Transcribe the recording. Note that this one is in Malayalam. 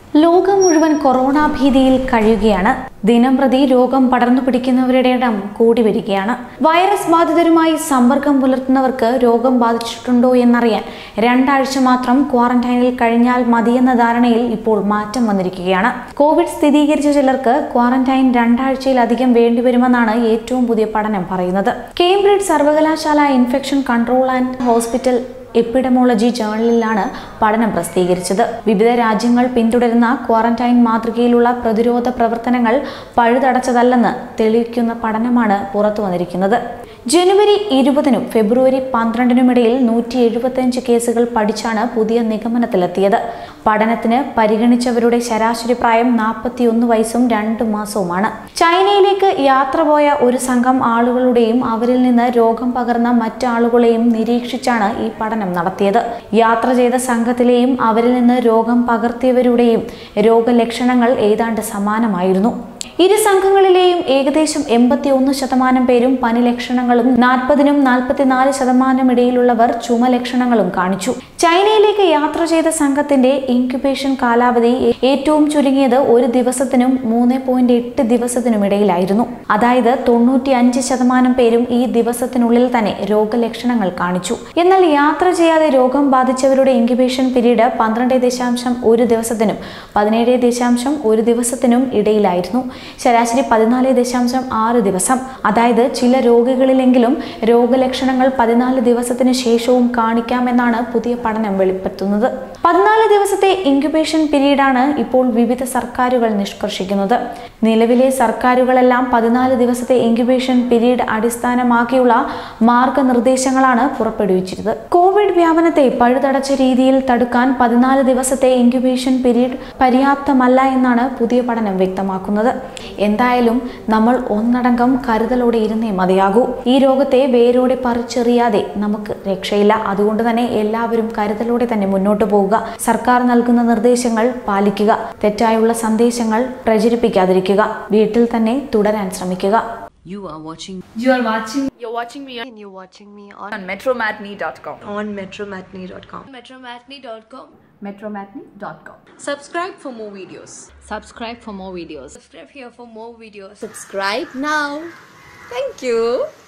ലോകം മുഴുവൻ കൊറോണ ഭീതിയിൽ കഴിയുകയാണ് ദിനം പ്രതി രോഗം പടർന്നു പിടിക്കുന്നവരുടെ എണ്ണം കൂടി വരികയാണ് വൈറസ് ബാധിതരുമായി സമ്പർക്കം പുലർത്തുന്നവർക്ക് രോഗം ബാധിച്ചിട്ടുണ്ടോ എന്നറിയാൻ രണ്ടാഴ്ച മാത്രം ക്വാറന്റൈനിൽ കഴിഞ്ഞാൽ മതിയെന്ന ധാരണയിൽ ഇപ്പോൾ മാറ്റം വന്നിരിക്കുകയാണ് കോവിഡ് സ്ഥിരീകരിച്ച ചിലർക്ക് ക്വാറന്റൈൻ രണ്ടാഴ്ചയിലധികം വേണ്ടിവരുമെന്നാണ് ഏറ്റവും പുതിയ പഠനം പറയുന്നത് കേംബ്രിഡ്ജ് സർവകലാശാല infection control and hospital epidemiology ജേണലിലാണ് പഠനം പ്രസിദ്ധീകരിച്ചത് വിവിധ രാജ്യങ്ങൾ പിന്തുടരുന്ന ക്വാറന്റൈൻ മാതൃകയിലുള്ള പ്രതിരോധ പ്രവർത്തനങ്ങൾ പഴുതടച്ചതല്ലെന്ന് തെളിയിക്കുന്ന പഠനമാണ് പുറത്തു വന്നിരിക്കുന്നത് ജനുവരി ഇരുപതിനും ഫെബ്രുവരി പന്ത്രണ്ടിനുമിടയിൽ നൂറ്റി എഴുപത്തിയഞ്ച് കേസുകൾ പഠിച്ചാണ് പുതിയ നിഗമനത്തിലെത്തിയത് പഠനത്തിന് പരിഗണിച്ചവരുടെ ശരാശരി പ്രായം നാൽപ്പത്തിയൊന്ന് വയസ്സും രണ്ട് മാസവുമാണ് ചൈനയിലേക്ക് യാത്ര പോയ ഒരു സംഘം ആളുകളുടെയും അവരിൽ നിന്ന് രോഗം പകർന്ന മറ്റാളുകളെയും നിരീക്ഷിച്ചാണ് ഈ പഠനം നടത്തിയത് യാത്ര ചെയ്ത സംഘത്തിലെയും അവരിൽ നിന്ന് രോഗം പകർത്തിയവരുടെയും രോഗലക്ഷണങ്ങൾ ഏതാണ്ട് സമാനമായിരുന്നു ഇരു സംഘങ്ങളിലെയും ഏകദേശം എൺപത്തി ഒന്ന് ശതമാനം പേരും പനി ലക്ഷണങ്ങളും നാൽപ്പതിനും നാൽപ്പത്തിനാല് ശതമാനം ഇടയിലുള്ളവർ ചുമ ലക്ഷണങ്ങളും കാണിച്ചു ചൈനയിലേക്ക് യാത്ര ചെയ്ത സംഘത്തിന്റെ ഇൻക്യുബേഷൻ കാലാവധി ഏറ്റവും ചുരുങ്ങിയത് ഒരു ദിവസത്തിനും മൂന്ന് പോയിന്റ് എട്ട് ദിവസത്തിനും ഇടയിലായിരുന്നു അതായത് തൊണ്ണൂറ്റി അഞ്ച് ശതമാനം പേരും ഈ ദിവസത്തിനുള്ളിൽ തന്നെ രോഗലക്ഷണങ്ങൾ കാണിച്ചു എന്നാൽ യാത്ര ചെയ്യാതെ രോഗം ബാധിച്ചവരുടെ ഇൻക്യുബേഷൻ പീരീഡ് പന്ത്രണ്ട് ദശാംശം ഒരു ദിവസത്തിനും പതിനേഴ് ദശാംശം ഒരു ദിവസത്തിനും ഇടയിലായിരുന്നു ശരാശരി പതിനാല് ദശാംശം ആറ് ദിവസം അതായത് ചില രോഗികളിലെങ്കിലും രോഗലക്ഷണങ്ങൾ പതിനാല് ദിവസത്തിന് ശേഷവും കാണിക്കാമെന്നാണ് പുതിയ പഠനം വെളിപ്പെടുത്തുന്നത് പതിനാല് ദിവസത്തെ ഇൻക്യുബേഷൻ പീരീഡാണ് ഇപ്പോൾ വിവിധ സർക്കാരുകൾ നിഷ്കർഷിക്കുന്നത് നിലവിലെ സർക്കാരുകളെല്ലാം പതിനാല് ദിവസത്തെ ഇൻക്യുബേഷൻ പീരീഡ് അടിസ്ഥാനമാക്കിയുള്ള മാർഗനിർദ്ദേശങ്ങളാണ് പുറപ്പെടുവിച്ചിരുന്നത് കോവിഡ് വ്യാപനത്തെ പഴുതടച്ച രീതിയിൽ തടുക്കാൻ പതിനാല് ദിവസത്തെ ഇൻക്യുബേഷൻ പീരീഡ് പര്യാപ്തമല്ല എന്നാണ് പുതിയ പഠനം വ്യക്തമാക്കുന്നത് എന്തായാലും നമ്മൾ ഒന്നടങ്കം കരുതലോടെ ഇരുന്നേ മതിയാകൂ ഈ രോഗത്തെ വേരോടെ പറിച്ചെറിയാതെ നമുക്ക് രക്ഷയില്ല അതുകൊണ്ട് തന്നെ എല്ലാവരും കരുതലോടെ തന്നെ മുന്നോട്ട് പോവുക സർക്കാർ നൽകുന്ന നിർദ്ദേശങ്ങൾ പാലിക്കുക തെറ്റായുള്ള സന്ദേശങ്ങൾ പ്രചരിപ്പിക്കാതിരിക്കുക വീട്ടിൽ തന്നെ തുടരാൻ ശ്രമിക്കുക You are watching You are watching You're watching me on, and you're watching me on, on metromatney.com. on metromatney.com. Metromatney.com. metromatney.com. Subscribe for more videos. subscribe for more videos. Subscribe here for more videos. Subscribe now. Thank you.